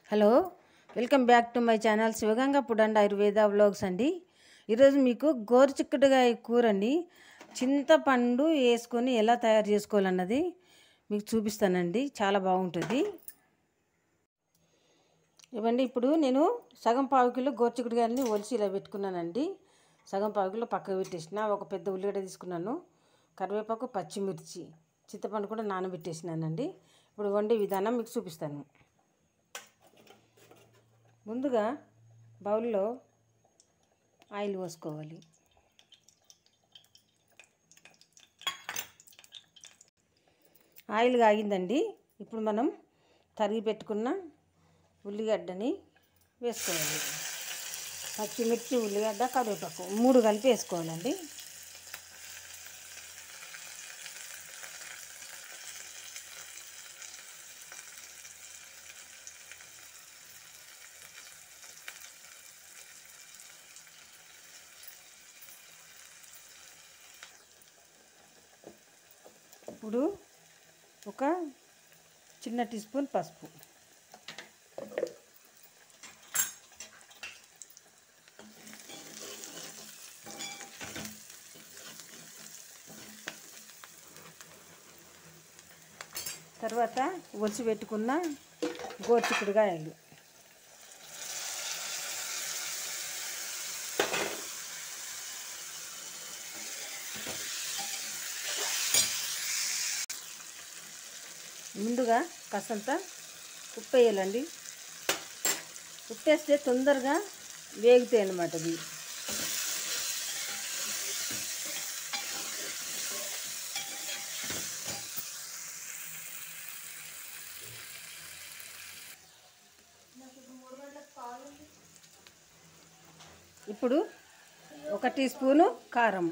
hello welcome back to my channel Sivaganga food and Ayurveda vlogs అండి ఈరోజు మీకు గోరుచిక్కుడుగాయ కూర అండి చింతపండు వేసుకొని ఎలా తయారు చేసుకోవాలన్నది మీకు చూపిస్తానండి చాలా బాగుంటుంది ఇవ్వండి ఇప్పుడు నేను సగం పావు కిలో గోరుచిక్కుడుగాయలని ఒలిసి ఇలా పెట్టుకున్నానండి సగం పావు కిలో పక్కకు పెట్టేసిన ఒక పెద్ద ఉల్లిగడ్డ తీసుకున్నాను కరివేపాకు పచ్చిమిర్చి చింతపండు కూడా నానబెట్టేసినానండి ఇప్పుడు వండే విధానం మీకు చూపిస్తాను ముందుగా బౌల్లో ఆయిల్ పోసుకోవాలి ఆయిల్ కాగిందండి ఇప్పుడు మనం తరిగి పెట్టుకున్న ఉల్లిగడ్డని వేసుకోవాలి పచ్చిమిర్చి ఉల్లిగడ్డ కరివేపాకు మూడు కలిపి వేసుకోవాలండి ఇప్పుడు ఒక చిన్న టీ స్పూన్ పసుపు తర్వాత ఒలిచి పెట్టుకున్న గోరుచిక్కుడుగాయలు ముందుగా కాసంత ఉప్పు వేయాలండి ఉప్పు వేస్తే తొందరగా వేగుతాయి అన్నమాట ఇవి ఇప్పుడు ఒక టీ స్పూను కారం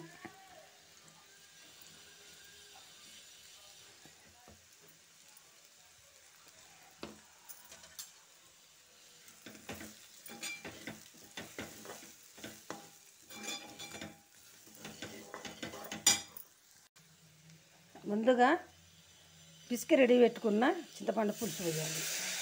ముందుగా పిసికి రెడీ పెట్టుకున్న చింతపండు పులుసు వేయాలి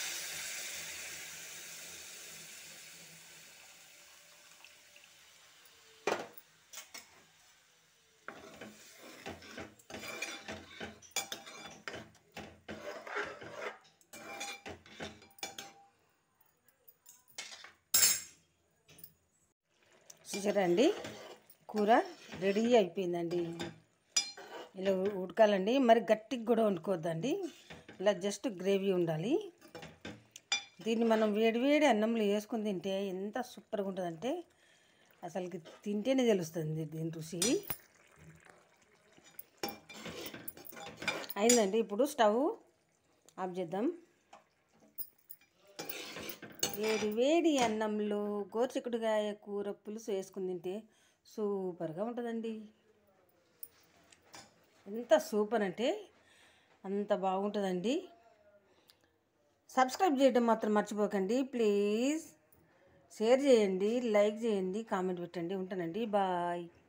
చూసారా అండి కూర రెడీ అయిపోయిందండి ఇలా ఉడకాలండి మరి గట్టిగా కూడా వండుకోవద్దండి ఇలా జస్ట్ గ్రేవీ ఉండాలి దీన్ని మనం వేడివేడి అన్నంలో వేసుకొని తింటే ఎంత సూపర్గా ఉంటుందంటే అసలుకి తింటేనే తెలుస్తుంది దీని రుచి అయిందండి ఇప్పుడు స్టవ్ ఆఫ్ చేద్దాం వేడి వేడి అన్నంలో గోరుచిక్కుడుగాయ కూర పులుసు వేసుకుని తింటే సూపర్గా ఉంటుందండి ఎంత సూపర్ అంటే అంత బాగుంటుందండి సబ్స్క్రైబ్ చేయడం మాత్రం మర్చిపోకండి ప్లీజ్ షేర్ చేయండి లైక్ చేయండి కామెంట్ పెట్టండి ఉంటానండి బాయ్